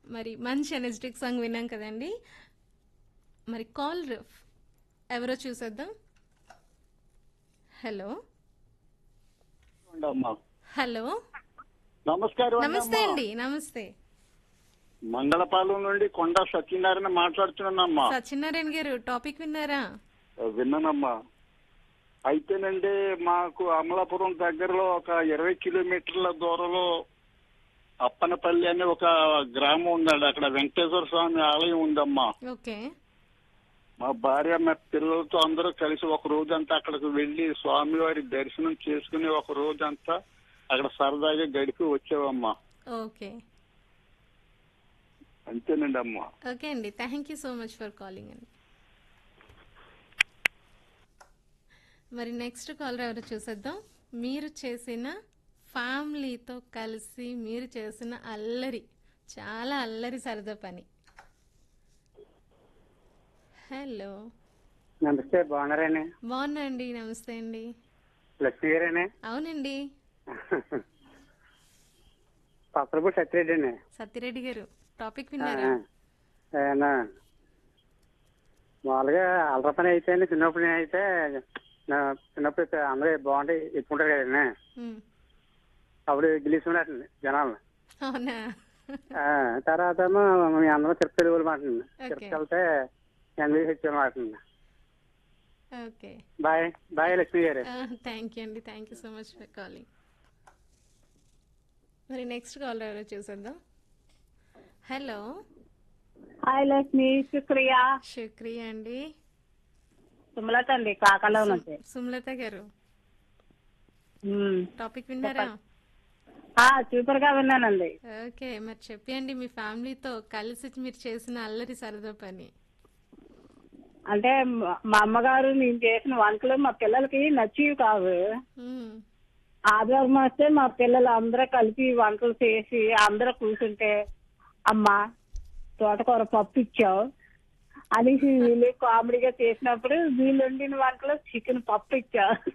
మరి మంచి energetic song విన్నాం కదండి మరి కాల్ ఎవరో చూసేద్దాం హలో అమ్మా హలో నమస్కారం నమస్తే అండి నమస్తే మంగళపాలెం నుండి కొండ సత్యనారాయణ మాట్లాడుతున్నానమ్మా సత్యనారాయణ గారు టాపిక్ విన్నారా విన్నానమ్మా అయితేనండి మాకు అమలాపురం దగ్గరలో ఒక ఇరవై కిలోమీటర్ల దూరంలో అప్పనపల్లి అనే ఒక గ్రామం ఉందండి అక్కడ వెంకటేశ్వర స్వామి ఆలయం ఉందమ్మా ఓకే మా భార్య మా పిల్లలతో అందరూ కలిసి ఒక రోజంతా అక్కడికి వెళ్లి స్వామివారి దర్శనం చేసుకుని ఒక రోజంతా అక్కడ సరదాగా గడిపి వచ్చావమ్మా ఓకే అంతేనండి అమ్మా ఓకే అండి thank you so much for calling అండి మరి నెక్స్ట్ కాలర్ ఎవరు చూసేద్దాం మీరు చేసిన ఫ్యామిలీతో కలిసి మీరు చేసిన అల్లరి చాలా అల్లరి సరదా పని హలో నమస్తే బాగున్నారండి బాగున్నా అండి నమస్తే అండి లక్ష్మి గారేనే అవునండి పసరపూడి సత్యరెడ్డి అండి సత్యరెడ్డి గారు టాపిక్ విన్నారా ఏనా మామూలుగా అల్లరి పని అయితే అండి చిన్నప్పుడు అయితే నా చిన్నప్పుడు అయితే అందరూ బాగుంటాయి ఎక్కుంటారు కదండి ఉమ్. అప్పుడు గెలిచినట్టు జనాలు అవునా ఆ, తర్వాత ఏమో మీ అందరం తిరుపతి వెళ్ళి మాట Okay. తిరుపతి వెళ్తే ఎనభై వచ్చాను మాట ఓకే బాయ్ బాయ్ లక్ష్మి గారు థ్యాంక్ యూ అండి thank you so much for calling మరి నెక్స్ట్ కాల్ ఎవరో చూసేద్దాం హలో హాయ్ లక్ష్మి శుక్రియా శుక్రియ అండి సుమలత అండి కాకలో నుంచి సుమలత గారు ఉమ్. టాపిక్ విన్నారా ఆ సూపర్ గా విన్నానండి ఓకే మరి చెప్పండి మీ ఫ్యామిలీతో కలిసి మీరు చేసిన అల్లరి సరదా పని అంటే మా- మా అమ్మగారు నేను చేసిన వంటలు మా పిల్లలకి నచ్చివి కావు మ్మ్. ఆదివారం వస్తే మా పిల్లలు అందరూ కలిపి వంటలు చేసి అందరూ కూర్చుంటే అమ్మా తోటకూర పప్పు ఇచ్చావు అనేసి వీళ్ళు కామెడీగా చేసినప్పుడు వీళ్ళు వండిన వంటలో చికెన్ పప్పు ఇచ్చావు